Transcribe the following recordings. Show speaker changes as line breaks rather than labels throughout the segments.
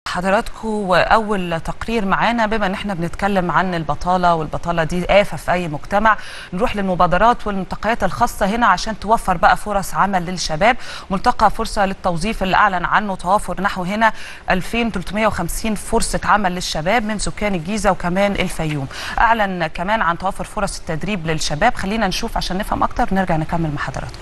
حضراتكم واول تقرير معانا بما ان احنا بنتكلم عن البطاله والبطاله دي آفة في اي مجتمع نروح للمبادرات والملتقيات الخاصه هنا عشان توفر بقى فرص عمل للشباب ملتقى فرصه للتوظيف اللي اعلن عنه توافر نحو هنا 2350 فرصه عمل للشباب من سكان الجيزه وكمان الفيوم اعلن كمان عن توافر فرص التدريب للشباب خلينا نشوف عشان نفهم اكتر نرجع نكمل مع حضراتكم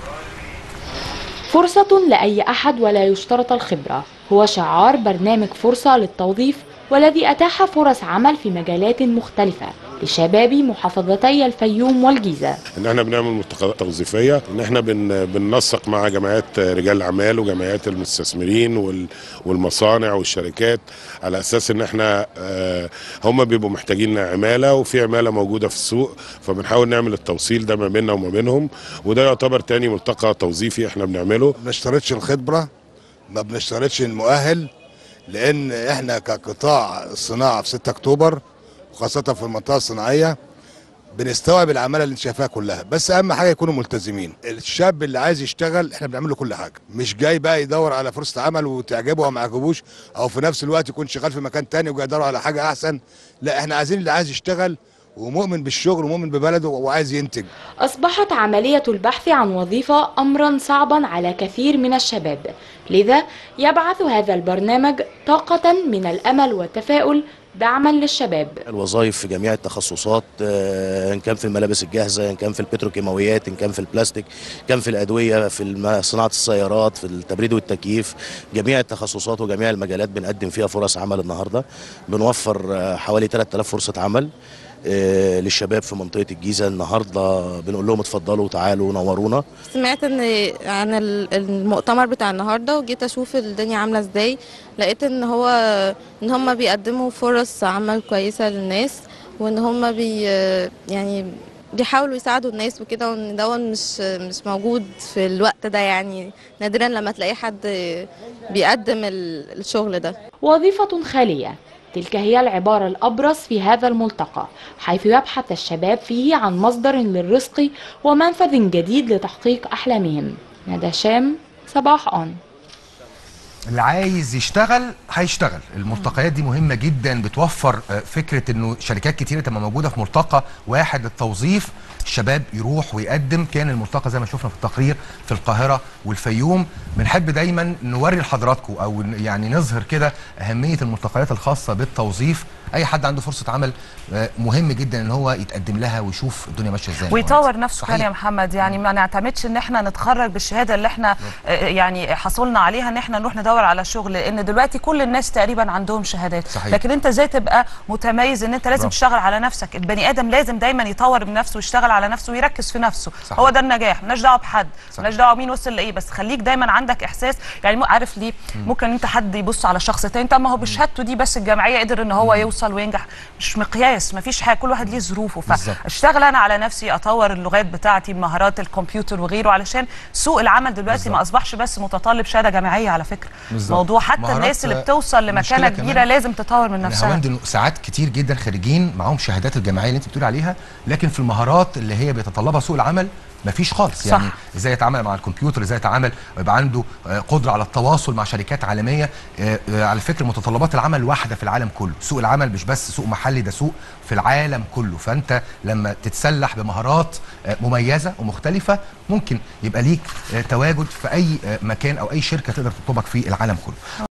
فرصة لأي أحد ولا يشترط الخبرة هو شعار برنامج فرصة للتوظيف والذي أتاح فرص عمل في مجالات مختلفة لشباب محافظتي الفيوم والجيزة
ان احنا بنعمل ملتقيات توظيفيه ان احنا بن بننسق مع جمعيات رجال الاعمال وجمعيات المستثمرين وال- والمصانع والشركات على اساس ان احنا آه، هم بيبقوا محتاجين عماله وفي عماله موجوده في السوق فبنحاول نعمل التوصيل ده ما بيننا وما بينهم وده يعتبر تاني ملتقى توظيفي احنا بنعمله
ما بنشترطش الخبره ما بنشترطش المؤهل لان احنا كقطاع الصناعه في 6 اكتوبر وخاصه في المنطقه الصناعيه بنستوعب العماله اللي انت شايفاها كلها بس اهم حاجه يكونوا ملتزمين الشاب اللي عايز يشتغل احنا بنعمل له كل حاجه مش جاي بقى يدور على فرصه عمل وتعجبه او ما يعجبوش او في نفس الوقت يكون شغال في مكان تاني وجاي يدور على حاجه احسن لا احنا عايزين اللي عايز يشتغل ومؤمن بالشغل ومؤمن ببلده وعايز ينتج
أصبحت عملية البحث عن وظيفة أمرا صعبا على كثير من الشباب لذا يبعث هذا البرنامج طاقة من الأمل والتفاؤل دعما للشباب
الوظائف في جميع التخصصات آه، ان كان في الملابس الجاهزه ان كان في البتروكيماويات ان كان في البلاستيك كان في الادويه في الم- صناعه السيارات في التبريد والتكييف جميع التخصصات وجميع المجالات بنقدم فيها فرص عمل النهارده بنوفر آه، حوالي 3000 فرصه عمل آه، للشباب في منطقه الجيزه النهارده بنقول لهم اتفضلوا وتعالوا نورونا
سمعت ان عن ال- المؤتمر بتاع النهارده وجيت اشوف الدنيا عامله ازاي لقيت ان هو ان هم بيقدموا فرص عمل كويسه للناس وان هم بي يعني بيحاولوا يساعدوا الناس وكده وان ده مش مش موجود في الوقت ده يعني نادرا لما تلاقي حد بيقدم ال- الشغل ده
وظيفة خالية تلك هي العبارة الأبرز في هذا الملتقى حيث يبحث الشباب فيه عن مصدر للرزق ومنفذ جديد لتحقيق أحلامهم ندى شام صباح أون
اللي عايز يشتغل هيشتغل الملتقيات دي مهمه جدا بتوفر آه، فكره انه شركات كتيره تبقى موجوده في ملتقى واحد للتوظيف الشباب يروح ويقدم كان الملتقى زي ما شفنا في التقرير في القاهره والفيوم بنحب دايما نوري لحضراتكم او ن- يعني نظهر كده اهميه الملتقيات الخاصه بالتوظيف اي حد عنده فرصه عمل آه، مهم جدا ان هو يتقدم لها ويشوف الدنيا ماشيه ازاي
ويطور نفسه
صحيح.
كمان يا محمد يعني ما نعتمدش ان احنا نتخرج بالشهاده اللي احنا آه، يعني حصلنا عليها ان احنا نروح ندور على شغل لان دلوقتي كل الناس تقريبا عندهم شهادات
صحيح.
لكن انت ازاي تبقى متميز ان انت لازم
برافو.
تشتغل على نفسك البني ادم لازم دايما يطور من نفسه ويشتغل على نفسه ويركز في نفسه
صحيح.
هو ده النجاح مالناش دعوه بحد
صحيح.
مالناش دعوه مين وصل لايه بس خليك دايما عندك احساس يعني مو عارف ليه ممكن انت حد يبص على شخص تاني انت ما هو بشهادته دي بس الجمعيه قدر ان هو يوصل وينجح مش مقياس ما فيش حاجه كل واحد ليه ظروفه
بالظبط.
فاشتغل انا على نفسي اطور اللغات بتاعتي مهارات الكمبيوتر وغيره علشان سوق العمل دلوقتي
بالظبط.
ما اصبحش بس متطلب شهاده جامعيه على فكره
بالظبط.
موضوع حتى
مهارات،
الناس اللي
آه،
بتوصل لمكانه
مشكلة
كبيره
كمان
لازم تطور من
انا
نفسها
هوند انه ساعات كتير جدا خارجين معاهم شهادات الجامعيه اللي انت بتقول عليها لكن في المهارات اللي هي بيتطلبها سوق العمل مفيش خالص
صح.
يعني ازاي يتعامل مع الكمبيوتر ازاي يتعامل ويبقى عنده آه، قدره على التواصل مع شركات عالميه آه، آه، على فكره متطلبات العمل واحده في العالم كله سوق العمل مش بس سوق محلي ده سوق في العالم كله فانت لما تتسلح بمهارات آه، مميزه ومختلفه ممكن يبقى ليك آه، تواجد في اي آه، مكان او اي شركه تقدر تطلبك في العالم كله